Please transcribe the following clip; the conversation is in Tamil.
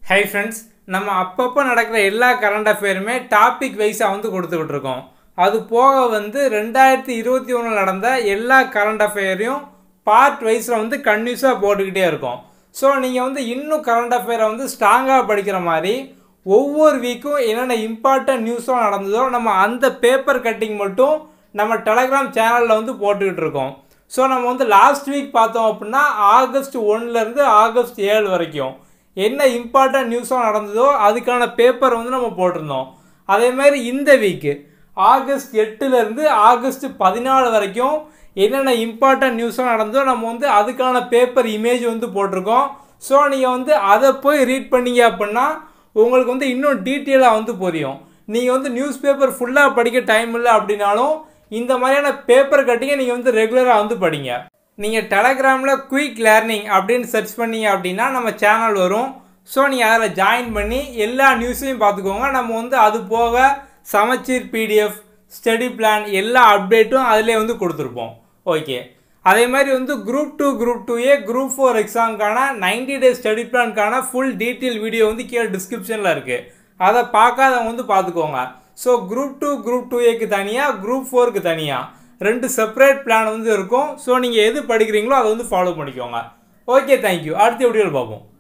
ஹை ஃப்ரெண்ட்ஸ் நம்ம அப்பப்போ நடக்கிற எல்லா கரண்ட் அஃபேருமே டாபிக் வைஸாக வந்து கொடுத்துக்கிட்டு இருக்கோம் அது போக வந்து ரெண்டாயிரத்தி இருபத்தி ஒன்றில் நடந்த எல்லா கரண்ட் அஃபேரையும் பார்ட் வைஸில் வந்து கன்யூஸாக போட்டுக்கிட்டே இருக்கோம் ஸோ நீங்கள் வந்து இன்னும் கரண்ட் அஃபேரை வந்து ஸ்ட்ராங்காக படிக்கிற மாதிரி ஒவ்வொரு வீக்கும் என்னென்ன இம்பார்ட்டன்ட் நியூஸும் நடந்ததோ நம்ம அந்த பேப்பர் கட்டிங் மட்டும் நம்ம டெலகிராம் சேனலில் வந்து போட்டுக்கிட்டு இருக்கோம் ஸோ நம்ம வந்து லாஸ்ட் வீக் பார்த்தோம் அப்படின்னா ஆகஸ்ட் ஒன்லேருந்து ஆகஸ்ட் ஏழு வரைக்கும் என்ன இம்பார்ட்டன்ட் நியூஸும் நடந்ததோ அதுக்கான பேப்பர் வந்து நம்ம போட்டிருந்தோம் அதேமாதிரி இந்த வீக்கு ஆகஸ்ட் எட்டுலேருந்து ஆகஸ்ட் பதினாலு வரைக்கும் என்னென்ன இம்பார்ட்டன்ட் நியூஸும் நடந்ததோ நம்ம வந்து அதுக்கான பேப்பர் இமேஜ் வந்து போட்டிருக்கோம் ஸோ நீங்கள் வந்து அதை போய் ரீட் பண்ணீங்க அப்படின்னா உங்களுக்கு வந்து இன்னும் டீட்டெயிலாக வந்து புரியும் நீங்கள் வந்து நியூஸ் பேப்பர் ஃபுல்லாக படிக்க டைம் இல்லை அப்படின்னாலும் இந்த மாதிரியான பேப்பர் கட்டிங்க நீங்கள் வந்து ரெகுலராக வந்து படிங்க நீங்கள் டெலகிராமில் குயிக் லேர்னிங் அப்படின்னு சர்ச் பண்ணீங்க அப்படின்னா நம்ம சேனல் வரும் ஸோ நீங்கள் அதில் ஜாயின் பண்ணி எல்லா நியூஸையும் பார்த்துக்கோங்க நம்ம வந்து அது போக சமச்சீர் பிடிஎஃப் ஸ்டடி பிளான் எல்லா அப்டேட்டும் அதிலே வந்து கொடுத்துருப்போம் ஓகே அதே மாதிரி வந்து group two group two A group four எக்ஸாமுக்கான நைன்டி டேஸ் ஸ்டடி பிளான்க்கான ஃபுல் டீட்டெயில் வீடியோ வந்து கீழே டிஸ்கிரிப்ஷனில் இருக்குது அதை பார்க்காதவங்க வந்து பார்த்துக்கோங்க so group two group two ஏக்கு தனியாக குரூப் ஃபோருக்கு தனியாக ரெண்டு செப்பரேட் பிளான் வந்து இருக்கும் ஸோ நீங்கள் எது படிக்கிறீங்களோ அதை வந்து ஃபாலோ பண்ணிக்கோங்க ஓகே தேங்க்யூ அடுத்த வீடியோவில் பார்ப்போம்